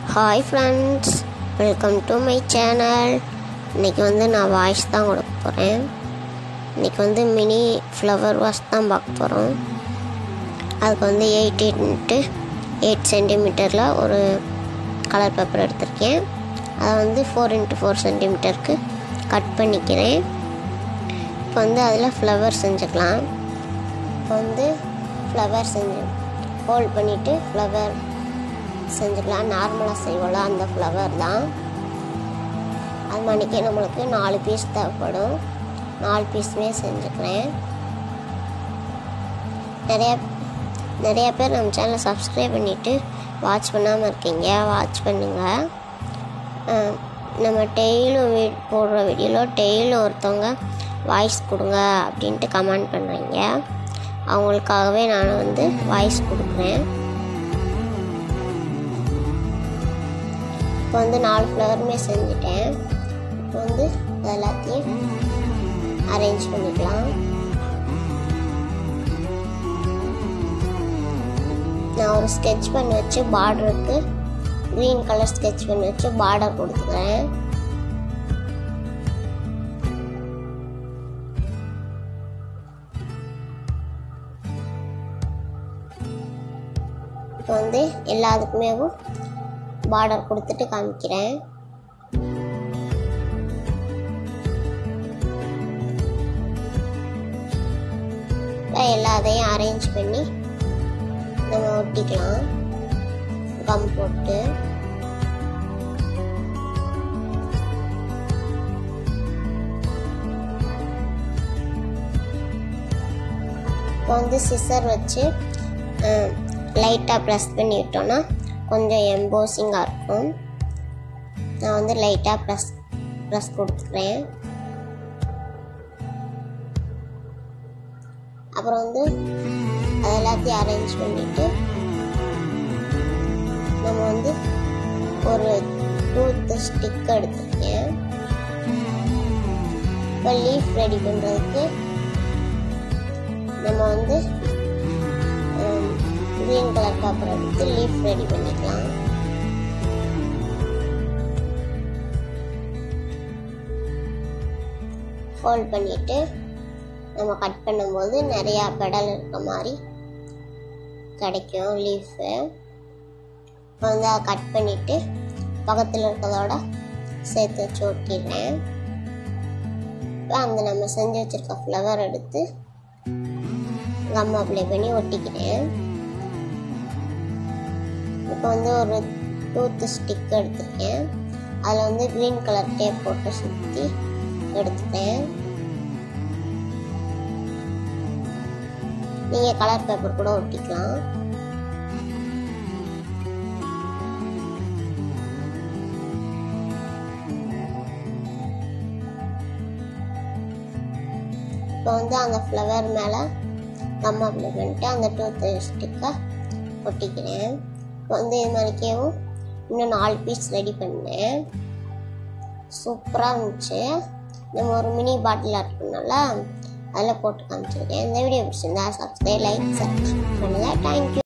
hi friends welcome to my channel இன்றைக்கி வந்து நான் வாய்ஸ் தான் கொடுக்க போகிறேன் இன்றைக்கி வந்து மினி ஃப்ளவர் வாஷ் தான் பார்க்க போகிறோம் அதுக்கு வந்து எயிட் இன்ட்டு எயிட் சென்டிமீட்டரில் ஒரு கலர் பேப்பர் எடுத்திருக்கேன் அதை வந்து ஃபோர் இன்ட்டு ஃபோர் சென்டிமீட்டருக்கு கட் பண்ணிக்கிறேன் இப்போ வந்து அதில் ஃப்ளவர் செஞ்சுக்கலாம் இப்போ வந்து ஃப்ளவர் செஞ்சு ஹோல்ட் பண்ணிவிட்டு ஃப்ளவர் செஞ்சுக்கலாம் நார்மலாக செய்வோம்ல அந்த ஃப்ளவர் தான் அது மணிக்கே நம்மளுக்கு நாலு பீஸ் தேவைப்படும் நாலு பீஸுமே செஞ்சுக்கிறேன் நிறைய நிறைய பேர் நம்ம சேனலை சப்ஸ்கிரைப் பண்ணிவிட்டு வாட்ச் பண்ணாமல் இருக்கீங்க வாட்ச் பண்ணுங்கள் அஹ் நம்ம டெய்லும் வீ போடுற வீடியோவில் டெய்லும் ஒருத்தவங்க வாய்ஸ் கொடுங்க அப்படின்ட்டு கமெண்ட் பண்ணுறீங்க அவங்களுக்காகவே நான் வந்து வாய்ஸ் கொடுக்குறேன் இப்போ வந்து நாலு ஃப்ளவருமே செஞ்சுட்டேன் இப்போ வந்து இது எல்லாத்தையும் அரேஞ்ச் பண்ணிக்கலாம் நான் ஒரு ஸ்கெட்ச் பண்ணி வச்சு பார்டருக்கு க்ரீன் கலர் ஸ்கெட்ச் பண்ணி வச்சு பார்டர் கொடுத்துக்கிறேன் இப்போ வந்து எல்லாத்துக்குமே பார்டர் கொடுத்துட்டு காமிக்கிறேன் இப்போ எல்லாத்தையும் அரேஞ்ச் பண்ணி நம்ம ஒட்டிக்கலாம் கம் போட்டு இப்போ வந்து சிசர் வச்சு லைட்டாக ப்ரெஸ் பண்ணி விட்டோன்னா கொஞ்சம் எம்போசிங்காக இருக்கும் நான் வந்து லைட்டாக ப்ரெஸ் ப்ரெஸ் கொடுத்துக்கிறேன் அப்புறம் வந்து அது எல்லாத்தையும் அரேஞ்ச் பண்ணிவிட்டு நம்ம வந்து ஒரு டூத் ஸ்டிக் எடுத்துருக்கேன் இப்போ லீஃப் ரெடி பண்ணுறதுக்கு நம்ம வந்து க்ரீன் கலர் பேப்பர் எடுத்து லீஃப் ரெடி பண்ணிக்கலாம் ஹோல்ட் பண்ணிட்டு நம்ம கட் பண்ணும்போது நிறையா பெடல் இருக்க மாதிரி கிடைக்கும் லீஃபு இப்போ வந்து அதை கட் பண்ணிவிட்டு பக்கத்தில் இருக்கிறதோட சேர்த்து வச்சு ஒட்டிடுறேன் இப்போ அந்த நம்ம செஞ்சு வச்சுருக்க ஃப்ளவர் எடுத்து கம் அப்ளை பண்ணி ஒட்டிக்கிறேன் இப்போ வந்து ஒரு டூத் ஸ்டிக் எடுத்துருக்கேன் அதில் வந்து க்ரீன் கலர் டேப் போட்டு சுற்றி எடுத்துட்டேன் நீங்கள் கலர் பேப்பர் கூட ஒட்டிக்கலாம் இப்போ வந்து அந்த ஃப்ளவர் மேலே கம் அப்ளை பண்ணிட்டு அந்த டூத் ஸ்டிக்கை ஒட்டிக்கிறேன் இப்போ வந்து இது மாதிரிக்கேவும் இன்னும் நாலு பீஸ் ரெடி பண்ணேன் சூப்பராக இருந்துச்சு நம்ம ஒரு மினி பாட்டில் இருக்கனால அதில் போட்டு காமிச்சிருக்கேன் இந்த வீடியோ பிடிச்சிருந்தா சப்ஸ்கிரைப் லைக் சப்ஸ்கிரைப் பண்ணுங்கள் தேங்க்யூ